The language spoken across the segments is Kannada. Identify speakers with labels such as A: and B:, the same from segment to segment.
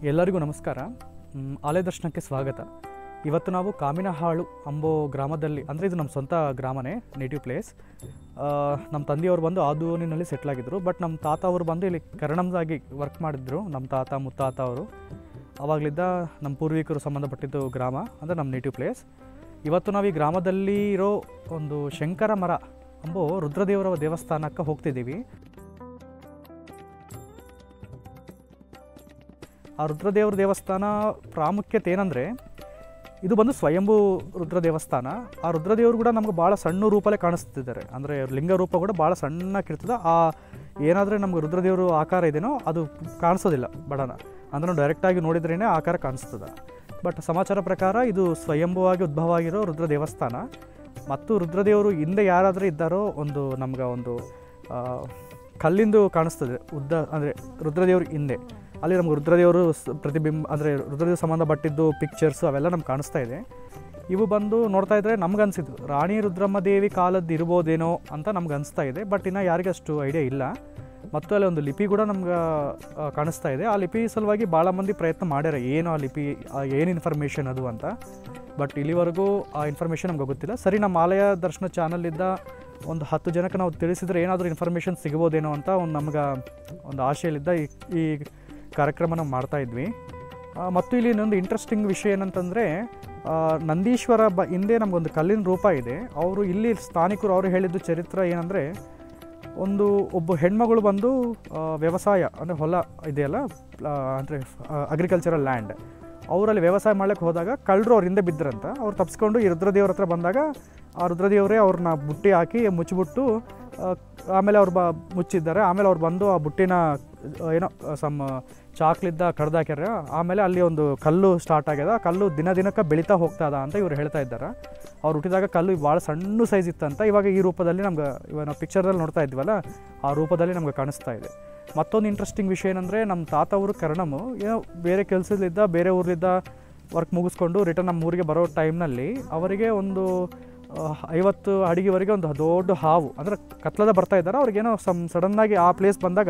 A: ಎಲ್ಲರಿಗೂ ನಮಸ್ಕಾರ ಮ್, ಆಲಯ ದರ್ಶನಕ್ಕೆ ಸ್ವಾಗತ ಇವತ್ತು ನಾವು ಕಾಮಿನಹಾಳು ಅಂಬೋ ಗ್ರಾಮದಲ್ಲಿ ಅಂದರೆ ಇದು ನಮ್ಮ ಸ್ವಂತ ಗ್ರಾಮನೇ ನೇಟಿವ್ ಪ್ಲೇಸ್ ನಮ್ಮ ತಂದೆಯವರು ಬಂದು ಆದೂನಿನಲ್ಲಿ ಸೆಟ್ಲ್ ಆಗಿದ್ದರು ಬಟ್ ನಮ್ಮ ತಾತ ಅವರು ಬಂದು ಇಲ್ಲಿ ಕರಣಮ್ದಾಗಿ ವರ್ಕ್ ಮಾಡಿದ್ರು ನಮ್ಮ ತಾತ ಮುತ್ತಾತ ಅವರು ಆವಾಗಲಿದ್ದ ನಮ್ಮ ಪೂರ್ವಿಕರು ಸಂಬಂಧಪಟ್ಟಿದ್ದು ಗ್ರಾಮ ಅಂದರೆ ನಮ್ಮ ನೇಟಿವ್ ಪ್ಲೇಸ್ ಇವತ್ತು ನಾವು ಈ ಗ್ರಾಮದಲ್ಲಿ ಇರೋ ಒಂದು ಶಂಕರ ಮರ ಅಂಬೋ ರುದ್ರದೇವರ ದೇವಸ್ಥಾನಕ್ಕೆ ಹೋಗ್ತಿದ್ದೀವಿ ಆ ರುದ್ರದೇವ್ರ ದೇವಸ್ಥಾನ ಪ್ರಾಮುಖ್ಯತೆ ಏನಂದರೆ ಇದು ಬಂದು ಸ್ವಯಂಭೂ ರುದ್ರ ದೇವಸ್ಥಾನ ಆ ರುದ್ರದೇವರು ಕೂಡ ನಮ್ಗೆ ಭಾಳ ಸಣ್ಣ ರೂಪಲ್ಲೇ ಕಾಣಿಸ್ತಿದ್ದಾರೆ ಅಂದರೆ ಲಿಂಗ ರೂಪ ಕೂಡ ಭಾಳ ಸಣ್ಣಕ್ಕಿರ್ತದೆ ಆ ಏನಾದರೆ ನಮ್ಗೆ ರುದ್ರದೇವರು ಆಕಾರ ಇದೆಯೋ ಅದು ಕಾಣಿಸೋದಿಲ್ಲ ಬಡನ ಅಂದರೆ ನಾವು ಡೈರೆಕ್ಟಾಗಿ ನೋಡಿದ್ರೇ ಆಕಾರ ಕಾಣಿಸ್ತದೆ ಬಟ್ ಸಮಾಚಾರ ಪ್ರಕಾರ ಇದು ಸ್ವಯಂಭುವಾಗಿ ಉದ್ಭವ ಆಗಿರೋ ರುದ್ರ ದೇವಸ್ಥಾನ ಮತ್ತು ರುದ್ರದೇವರು ಹಿಂದೆ ಯಾರಾದರೂ ಇದ್ದಾರೋ ಒಂದು ನಮ್ಗೆ ಒಂದು ಆ, ಕಲ್ಲಿಂದು ಕಾಣಿಸ್ತದೆ ಉದ್ದ ಅಂದರೆ ರುದ್ರದೇವ್ರ ಹಿಂದೆ ಅಲ್ಲಿ ನಮ್ಗೆ ರುದ್ರದೇವರು ಸ್- ಪ್ರತಿಬಿಂಬ ಅಂದರೆ ರುದ್ರದೇವ್ ಸಂಬಂಧಪಟ್ಟಿದ್ದು ಪಿಕ್ಚರ್ಸು ಅವೆಲ್ಲ ನಮ್ಗೆ ಕಾಣಿಸ್ತಾ ಇದೆ ಇವು ಬಂದು ನೋಡ್ತಾ ಇದ್ದರೆ ನಮ್ಗೆ ಅನಿಸಿದ್ದು ರಾಣಿ ರುದ್ರಮ್ಮ ದೇವಿ ಕಾಲದ್ದು ಇರ್ಬೋದೇನೋ ಅಂತ ನಮ್ಗೆ ಅನಿಸ್ತಾ ಇದೆ ಬಟ್ ಇನ್ನು ಯಾರಿಗೆ ಅಷ್ಟು ಐಡಿಯಾ ಇಲ್ಲ ಮತ್ತು ಅಲ್ಲಿ ಒಂದು ಲಿಪಿ ಕೂಡ ನಮ್ಗೆ ಆ, ಕಾಣಿಸ್ತಾ ಇದೆ ಆ ಲಿಪಿ ಸಲುವಾಗಿ ಭಾಳ ಮಂದಿ ಪ್ರಯತ್ನ ಮಾಡ್ಯಾರ ಏನು ಆ ಲಿಪಿ ಏನು ಇನ್ಫಾರ್ಮೇಷನ್ ಅದು ಅಂತ ಬಟ್ ಇಲ್ಲಿವರೆಗೂ ಆ ಇನ್ಫಾರ್ಮೇಷನ್ ನಮ್ಗೆ ಗೊತ್ತಿಲ್ಲ ಸರಿ ನಮ್ಮ ಆಲಯ ದರ್ಶನ ಚಾನಲಿದ್ದ ಒಂದು ಹತ್ತು ಜನಕ್ಕೆ ನಾವು ತಿಳಿಸಿದ್ರೆ ಏನಾದರೂ ಇನ್ಫಾರ್ಮೇಷನ್ ಸಿಗ್ಬೋದೇನೋ ಅಂತ ಒಂದು ನಮ್ಗೆ ಒಂದು ಆಶೆಯಲ್ಲಿದ್ದ ಈ ಈ ಕಾರ್ಯಕ್ರಮ ನಾವು ಮಾಡ್ತಾ ಇದ್ವಿ ಆ, ಮತ್ತು ಇಲ್ಲಿ ಇನ್ನೊಂದು ಇಂಟ್ರೆಸ್ಟಿಂಗ್ ವಿಷಯ ಏನಂತಂದರೆ ನಂದೀಶ್ವರ ಬ ಹಿಂದೆ ನಮಗೊಂದು ಕಲ್ಲಿನ ರೂಪ ಇದೆ ಅವರು ಇಲ್ಲಿ ಸ್ಥಾನಿಕರು ಅವರು ಹೇಳಿದ್ದು ಚರಿತ್ರೆ ಏನಂದರೆ ಒಂದು ಒಬ್ಬ ಹೆಣ್ಮಗಳು ಬಂದು ಆ, ವ್ಯವಸಾಯ ಅಂದರೆ ಹೊಲ ಇದೆಯಲ್ಲ ಅಂದರೆ ಅಗ್ರಿಕಲ್ಚರಲ್ ಲ್ಯಾಂಡ್ ಅವರಲ್ಲಿ ವ್ಯವಸಾಯ ಮಾಡ್ಲಿಕ್ಕೆ ಹೋದಾಗ ಕಳ್ಳರು ಅವ್ರ ಹಿಂದೆ ಬಿದ್ದರಂತ ಅವ್ರು ತಪ್ಪಿಸ್ಕೊಂಡು ಈ ರುದ್ರದೇವ್ರ ಹತ್ರ ಬಂದಾಗ ಆ ರುದ್ರದೇವರೇ ಅವ್ರನ್ನ ಬುಟ್ಟಿ ಹಾಕಿ ಮುಚ್ಚಿಬಿಟ್ಟು ಆ, ಆಮೇಲೆ ಅವ್ರು ಬ ಮುಚ್ಚಿದ್ದಾರೆ ಆಮೇಲೆ ಅವ್ರು ಬಂದು ಆ ಬುಟ್ಟಿನ ಆ, ಏನೋ ಸಮ್ ಚಾಕ್ಲಿದ್ದ ಕಡ್ದಾಕ್ಯಾರ ಆಮೇಲೆ ಅಲ್ಲಿ ಒಂದು ಕಲ್ಲು ಸ್ಟಾರ್ಟ್ ಆಗ್ಯದ ಆ ಕಲ್ಲು ದಿನ ದಿನಕ್ಕೆ ಬೆಳೀತಾ ಹೋಗ್ತಾ ಅದ ಅಂತ ಇವ್ರು ಹೇಳ್ತಾ ಇದ್ದಾರೆ ಅವ್ರು ಹುಟ್ಟಿದಾಗ ಕಲ್ಲು ಭಾಳ ಸಣ್ಣ ಸೈಜ್ ಇತ್ತಂತ ಇವಾಗ ಈ ರೂಪದಲ್ಲಿ ನಮ್ಗೆ ಇವಾಗ ನಾವು ಪಿಕ್ಚರಲ್ಲಿ ನೋಡ್ತಾ ಇದ್ವಲ್ಲ ಆ ರೂಪದಲ್ಲಿ ನಮ್ಗೆ ಕಾಣಿಸ್ತಾ ಇದೆ ಮತ್ತೊಂದು ಇಂಟ್ರೆಸ್ಟಿಂಗ್ ವಿಷಯ ಏನಂದರೆ ನಮ್ಮ ತಾತ ಅವರು ಕರ್ಣಮು ಏನೋ ಬೇರೆ ಕೆಲಸದಲ್ಲಿದ್ದ ಬೇರೆ ಊರಲ್ಲಿದ್ದ ವರ್ಕ್ ಮುಗಿಸ್ಕೊಂಡು ರಿಟರ್ನ್ ನಮ್ಮ ಊರಿಗೆ ಬರೋ ಟೈಮ್ನಲ್ಲಿ ಅವರಿಗೆ ಒಂದು ಆ, ಐವತ್ತು ಅಡಿಗೆವರೆಗೆ ಒಂದು ದೊಡ್ಡ ಹಾವು ಅಂದರೆ ಕತ್ಲದ ಬರ್ತಾ ಇದ್ದಾರೆ ಅವ್ರಿಗೇನೋ ಸಮ್ ಸಡನ್ನಾಗಿ ಆ ಪ್ಲೇಸ್ ಬಂದಾಗ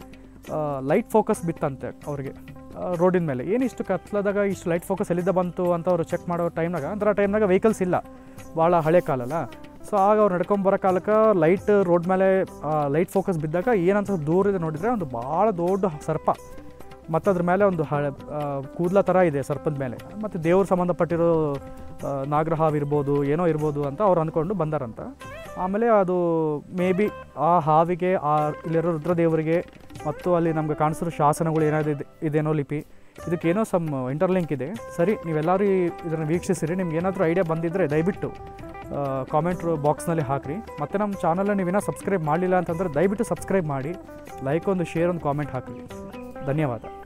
A: ಲೈಟ್ ಫೋಕಸ್ ಬಿತ್ತಂತೆ ಅವ್ರಿಗೆ ರೋಡಿನ ಮೇಲೆ ಏನು ಇಷ್ಟು ಕತ್ಲದಾಗ ಇಷ್ಟು ಲೈಟ್ ಫೋಕಸ್ ಎಲ್ಲಿದ್ದ ಬಂತು ಅಂತ ಅವರು ಚೆಕ್ ಮಾಡೋ ಟೈಮ್ನಾಗ ಅಂದ್ರೆ ಆ ಟೈಮ್ನಾಗ ವೆಹಿಕಲ್ಸ್ ಇಲ್ಲ ಭಾಳ ಹಳೆ ಕಾಲಲ್ಲ ಸೊ ಆಗ ಅವ್ರು ನಡ್ಕೊಂಬರೋ ಕಾಲಕ್ಕೆ ಲೈಟ್ ರೋಡ್ ಮೇಲೆ ಲೈಟ್ ಫೋಕಸ್ ಬಿದ್ದಾಗ ಏನಂತ ದೂರದ ನೋಡಿದರೆ ಒಂದು ಭಾಳ ದೊಡ್ಡ ಸರ್ಪ ಮತ್ತು ಅದ್ರ ಮೇಲೆ ಒಂದು ಹಳೆ ಕೂದಲ ಥರ ಇದೆ ಸರ್ಪದ ಮೇಲೆ ಮತ್ತು ದೇವ್ರು ಸಂಬಂಧಪಟ್ಟಿರೋ ಆ, ನಾಗರಹಾವ್ ಇರ್ಬೋದು ಏನೋ ಇರ್ಬೋದು ಅಂತ ಅವ್ರು ಅಂದ್ಕೊಂಡು ಬಂದಾರಂತ ಆಮೇಲೆ ಅದು ಮೇ ಬಿ ಆ ಹಾವಿಗೆ ಆ ಇಲ್ಲಿರೋ ರುದ್ರದೇವರಿಗೆ ಮತ್ತು ಅಲ್ಲಿ ನಮ್ಗೆ ಕಾಣಿಸಿರೋ ಶಾಸನಗಳು ಏನಾದ್ರು ಇದೆ ಇದೇನೋ ಲಿಪಿ ಇದಕ್ಕೇನೋ ಸಮ್ ಇಂಟರ್ಲಿಂಕ್ ಇದೆ ಸರಿ ನೀವೆಲ್ಲರೂ ಇದನ್ನು ವೀಕ್ಷಿಸಿರಿ ನಿಮ್ಗೆ ಏನಾದರೂ ಐಡಿಯಾ ಬಂದಿದ್ದರೆ ದಯವಿಟ್ಟು ಕಾಮೆಂಟ್ ಬಾಕ್ಸ್ನಲ್ಲಿ ಹಾಕಿರಿ ಮತ್ತು ನಮ್ಮ ಚಾನಲ್ನ ನೀವೇನೋ ಸಬ್ಸ್ಕ್ರೈಬ್ ಮಾಡಲಿಲ್ಲ ಅಂತಂದರೆ ದಯವಿಟ್ಟು ಸಬ್ಸ್ಕ್ರೈಬ್ ಮಾಡಿ ಲೈಕ್ ಒಂದು ಶೇರ್ ಒಂದು ಕಾಮೆಂಟ್ ಹಾಕಿರಿ ಧನ್ಯವಾದ